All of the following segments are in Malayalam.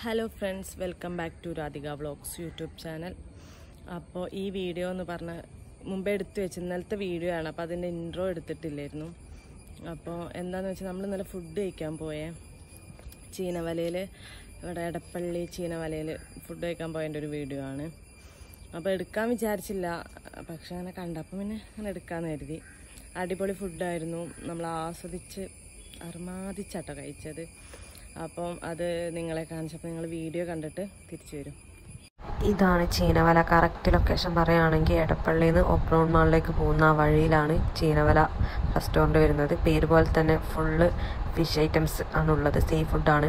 Hello friends welcome back to Radhika vlogs YouTube channel അപ്പോൾ ഈ വീഡിയോ എന്ന് പറഞ്ഞ മുമ്പേ എടുത്തു വെച്ച് ഇന്നലത്തെ വീഡിയോ ആണ് അപ്പോൾ അതിൻ്റെ ഇൻട്രോ എടുത്തിട്ടില്ലായിരുന്നു അപ്പോൾ എന്താണെന്ന് വെച്ചാൽ നമ്മൾ ഇന്നലെ ഫുഡ് കഴിക്കാൻ പോയേ ചീനവലയിൽ ഇവിടെ എടപ്പള്ളി ചീനവലയിൽ ഫുഡ് കഴിക്കാൻ പോയതിൻ്റെ ഒരു വീഡിയോ ആണ് അപ്പോൾ എടുക്കാൻ വിചാരിച്ചില്ല പക്ഷെ അങ്ങനെ കണ്ടപ്പോൾ പിന്നെ അങ്ങനെ എടുക്കാമെന്ന് കരുതി അടിപൊളി ഫുഡായിരുന്നു നമ്മൾ ആസ്വദിച്ച് അർമാദിച്ചാട്ടോ കഴിച്ചത് അപ്പം അത് നിങ്ങളെ കാണിച്ചപ്പോൾ നിങ്ങൾ വീഡിയോ കണ്ടിട്ട് തിരിച്ചു വരും ഇതാണ് ചീനവല കറക്റ്റ് ലൊക്കേഷൻ പറയുകയാണെങ്കിൽ എടപ്പള്ളിയിൽ നിന്ന് ഒബ്രോൺ മാളിലേക്ക് പോകുന്ന ആ വഴിയിലാണ് ചീനവല റെസ്റ്റോറൻറ്റ് വരുന്നത് പേര് പോലെ തന്നെ ഫുള്ള് ഫിഷ് ഐറ്റംസ് ആണുള്ളത് സീ ഫുഡാണ്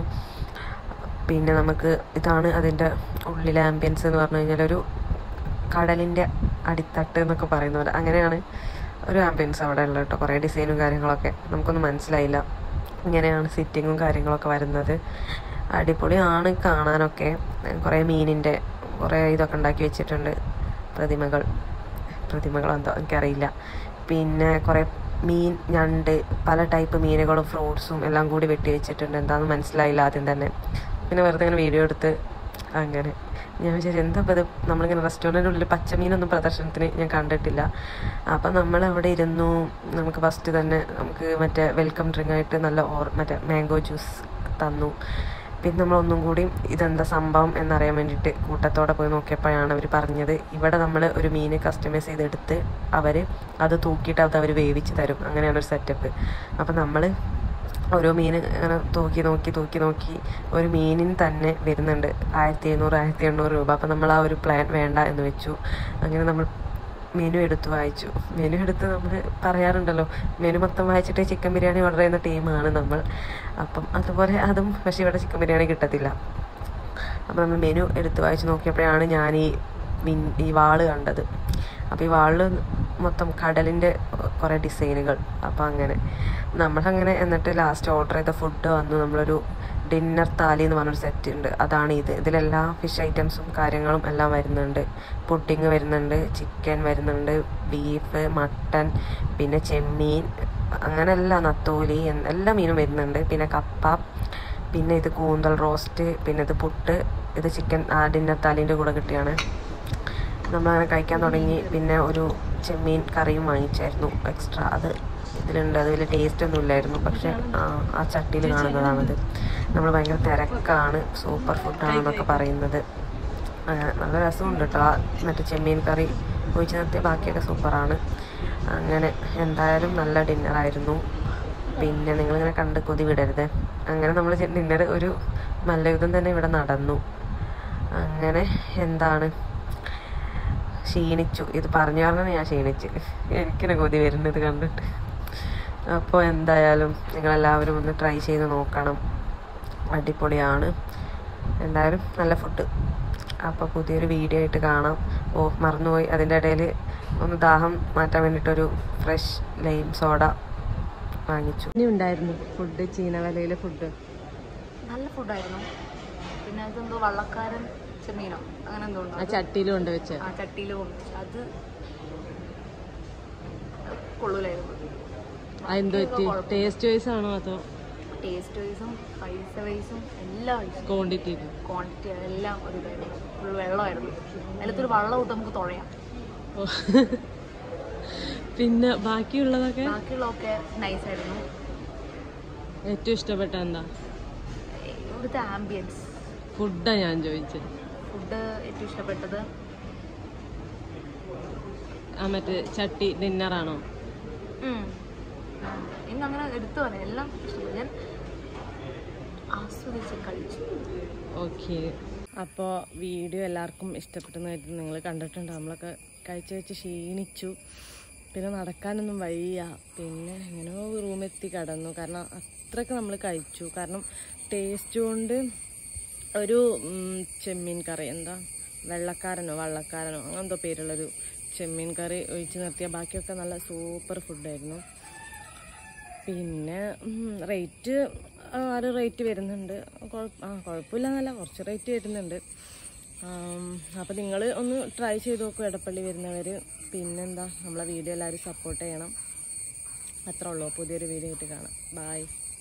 പിന്നെ നമുക്ക് ഇതാണ് അതിൻ്റെ ഉള്ളിലെ ആംബിയൻസ് എന്ന് പറഞ്ഞു കഴിഞ്ഞാൽ ഒരു കടലിൻ്റെ അടിത്തട്ട് എന്നൊക്കെ പറയുന്ന പോലെ അങ്ങനെയാണ് ഒരു ആംബിയൻസ് അവിടെ ഉള്ളത് കേട്ടോ കുറേ ഡിസൈനും കാര്യങ്ങളൊക്കെ നമുക്കൊന്നും മനസ്സിലായില്ല ഇങ്ങനെയാണ് സിറ്റിങ്ങും കാര്യങ്ങളൊക്കെ വരുന്നത് അടിപൊളിയാണ് കാണാനൊക്കെ കുറേ മീനിൻ്റെ കുറേ ഇതൊക്കെ ഉണ്ടാക്കി വെച്ചിട്ടുണ്ട് പ്രതിമകൾ പ്രതിമകളെന്തോ എനിക്കറിയില്ല പിന്നെ കുറേ മീൻ ഞണ്ട് പല ടൈപ്പ് മീനുകളും ഫ്രൂട്ട്സും എല്ലാം കൂടി വെട്ടി വെച്ചിട്ടുണ്ട് എന്താണെന്ന് മനസ്സിലായില്ല ആദ്യം തന്നെ പിന്നെ വെറുതെ ഇങ്ങനെ വീഡിയോ എടുത്ത് അങ്ങനെ ഞാൻ വിചാരിച്ചു എന്താ ഇപ്പം ഇത് നമ്മളിങ്ങനെ റെസ്റ്റോറൻറ്റിനുള്ളിൽ പച്ചമീനൊന്നും പ്രദർശനത്തിന് ഞാൻ കണ്ടിട്ടില്ല അപ്പം നമ്മൾ അവിടെ ഇരുന്നു നമുക്ക് ഫസ്റ്റ് തന്നെ നമുക്ക് മറ്റേ വെൽക്കം ഡ്രിങ്ക് ആയിട്ട് നല്ല ഓർ മറ്റേ മാംഗോ ജ്യൂസ് തന്നു പിന്നെ നമ്മളൊന്നും കൂടി ഇതെന്താ സംഭവം എന്നറിയാൻ വേണ്ടിയിട്ട് കൂട്ടത്തോടെ പോയി നോക്കിയപ്പോഴാണ് അവർ പറഞ്ഞത് ഇവിടെ നമ്മൾ ഒരു മീൻ കസ്റ്റമൈസ് ചെയ്തെടുത്ത് അവർ അത് തൂക്കിയിട്ട് അത് അവർ വേവിച്ച് തരും അങ്ങനെയാണ് ഒരു സെറ്റപ്പ് അപ്പം നമ്മൾ ഓരോ മീൻ അങ്ങനെ തൂക്കി നോക്കി തൂക്കി നോക്കി ഒരു മീനിന് തന്നെ വരുന്നുണ്ട് ആയിരത്തി എഴുന്നൂറ് ആയിരത്തി എണ്ണൂറ് രൂപ അപ്പം നമ്മൾ ആ ഒരു പ്ലാൻ വേണ്ട എന്ന് വെച്ചു അങ്ങനെ നമ്മൾ മെനു എടുത്ത് വായിച്ചു മെനു എടുത്ത് നമ്മൾ പറയാറുണ്ടല്ലോ മെനു മൊത്തം വായിച്ചിട്ട് ചിക്കൻ ബിരിയാണി ഓർഡർ ചെയ്യുന്ന ടീമാണ് നമ്മൾ അപ്പം അതുപോലെ അതും പക്ഷേ ഇവിടെ ചിക്കൻ ബിരിയാണി കിട്ടത്തില്ല അപ്പം നമ്മൾ മെനു എടുത്ത് വായിച്ച് നോക്കിയപ്പോഴാണ് ഞാൻ ഈ മിൻ ഈ വാള് കണ്ടത് അപ്പോൾ ഈ വാളിൽ മൊത്തം കടലിൻ്റെ കുറേ ഡിസൈനുകൾ അപ്പോൾ അങ്ങനെ നമ്മളങ്ങനെ എന്നിട്ട് ലാസ്റ്റ് ഓർഡർ ചെയ്ത ഫുഡ് വന്നു നമ്മളൊരു ഡിന്നർ താലി എന്ന് പറഞ്ഞൊരു സെറ്റ് ഉണ്ട് അതാണ് ഇത് ഇതിലെല്ലാ ഫിഷ് ഐറ്റംസും കാര്യങ്ങളും എല്ലാം വരുന്നുണ്ട് പുഡിങ് വരുന്നുണ്ട് ചിക്കൻ വരുന്നുണ്ട് ബീഫ് മട്ടൻ പിന്നെ ചെമ്മീൻ അങ്ങനെ എല്ലാം നത്തോലി എൻ- എല്ലാ മീനും വരുന്നുണ്ട് പിന്നെ കപ്പ പിന്നെ ഇത് കൂന്തൽ റോസ്റ്റ് പിന്നെ ഇത് പുട്ട് ഇത് ചിക്കൻ ആ ഡിന്നർ താലിൻ്റെ കൂടെ കിട്ടിയാണ് നമ്മളങ്ങനെ കഴിക്കാൻ തുടങ്ങി പിന്നെ ഒരു ചെമ്മീൻ കറിയും വാങ്ങിച്ചായിരുന്നു എക്സ്ട്രാ അത് ഇതിലുണ്ട് അത് വലിയ ടേസ്റ്റ് ഒന്നും ഇല്ലായിരുന്നു പക്ഷെ ആ, ആ ചട്ടിയിൽ കാണുന്നതാണത് നമ്മൾ ഭയങ്കര തിരക്കാണ് സൂപ്പർ ഫുഡാണെന്നൊക്കെ പറയുന്നത് ആ, നല്ല രസമുണ്ട് കേട്ടോ ആ മറ്റേ ചെമ്മീൻ കറി ഒഴിച്ച് നിർത്തിയ ബാക്കിയൊക്കെ സൂപ്പറാണ് അങ്ങനെ എന്തായാലും നല്ല ഡിന്നറായിരുന്നു പിന്നെ നിങ്ങളിങ്ങനെ കണ്ട് കൊതി വിടരുത് അങ്ങനെ നമ്മൾ ഡിന്നർ ഒരു മല്ലയുദ്ധം തന്നെ ഇവിടെ നടന്നു അങ്ങനെ എന്താണ് ക്ഷീണിച്ചു ഇത് പറഞ്ഞു പറഞ്ഞാൽ ഞാൻ ക്ഷീണിച്ച് എനിക്കിനെ കൊതി വരുന്നത് കണ്ടിട്ട് അപ്പോൾ എന്തായാലും നിങ്ങളെല്ലാവരും ഒന്ന് ട്രൈ ചെയ്ത് നോക്കണം അടിപൊളിയാണ് എന്തായാലും നല്ല ഫുഡ് അപ്പോൾ പുതിയൊരു വീഡിയോ ആയിട്ട് കാണാം ഓ മറന്നുപോയി അതിൻ്റെ ഇടയിൽ ഒന്ന് ദാഹം മാറ്റാൻ വേണ്ടിയിട്ടൊരു ഫ്രഷ് ലൈം സോഡ വാങ്ങിച്ചു ഇനി ഉണ്ടായിരുന്നു ഫുഡ് ചീനവലയിലെ ഫുഡ് നല്ല ഫുഡായിരുന്നു പിന്നെ അതെന്തോ വള്ളക്കാരൻ ചെമ്മീനോ അങ്ങനെ എന്തോ ഉണ്ട് ആ ചട്ടിയിലും കൊണ്ട് വെച്ച് ആ ചട്ടിയിൽ അത് കൊള്ളൂലായിരുന്നു അതെന്ത് പറ്റി ടേസ്റ്റ് വൈസ് ആണോ അതോ ടേസ്റ്റ് വൈസും പൈസ വൈസും എല്ലാ വൈസും ക്വാണ്ടിറ്റി ക്വാണ്ടിറ്റി എല്ലാം ഒരു ഇതായിരുന്നു ഫുൾ വെള്ളമായിരുന്നു അതിലത്തൊരു വള്ളം ഇട്ട് നമുക്ക് തുഴയാം പിന്നെ ബാക്കിയുള്ളതൊക്കെ ബാക്കിയുള്ളതൊക്കെ നൈസായിരുന്നു ഏറ്റവും ഇഷ്ടപ്പെട്ട എന്താ ഇവിടുത്തെ ആംബിയൻസ് ഫുഡാ ഞാൻ ചോദിച്ചത് ഫുഡ് ഏറ്റവും ഇഷ്ടപ്പെട്ടത് ആ മറ്റേ ചട്ടി ഡിന്നറാണോ ഉം. ഇന്ന് അങ്ങനെ എടുത്തു പറയാം എല്ലാം ഇഷ്ടപ്പെട്ടു ഞാൻ ആസ്വദിച്ച് കഴിച്ചു ഓക്കെ അപ്പോൾ വീഡിയോ എല്ലാവർക്കും ഇഷ്ടപ്പെട്ടെന്ന് കരുതി നിങ്ങൾ കണ്ടിട്ടുണ്ട് നമ്മളൊക്കെ കഴിച്ച് വെച്ച് ക്ഷീണിച്ചു പിന്നെ നടക്കാനൊന്നും വയ്യ പിന്നെ എങ്ങനെയോ റൂമെത്തി കിടന്നു കാരണം അത്രയ്ക്ക് നമ്മൾ കഴിച്ചു കാരണം ടേസ്റ്റ് കൊണ്ട് ഒരു ഉം, ചെമ്മീൻ കറി എന്താ വെള്ളക്കാരനോ വള്ളക്കാരനോ അങ്ങനെന്തോ പേരുള്ളൊരു ചെമ്മീൻ കറി ഒഴിച്ച് നിർത്തിയ ബാക്കിയൊക്കെ നല്ല സൂപ്പർ ഫുഡായിരുന്നു പിന്നെ റേറ്റ് ആ ഒരു റേറ്റ് വരുന്നുണ്ട് കുഴപ്പ ആ കുഴപ്പമില്ല എന്നല്ല കുറച്ച് റേറ്റ് വരുന്നുണ്ട് അപ്പോൾ നിങ്ങൾ ഒന്ന് ട്രൈ ചെയ്ത് നോക്കൂ എടപ്പള്ളി വരുന്നവർ പിന്നെന്താ നമ്മളെ വീഡിയോ എല്ലാവരും സപ്പോർട്ട് ചെയ്യണം അത്രേ ഉള്ളൂ പുതിയൊരു വീഡിയോ ആയിട്ട് കാണാം ബായ്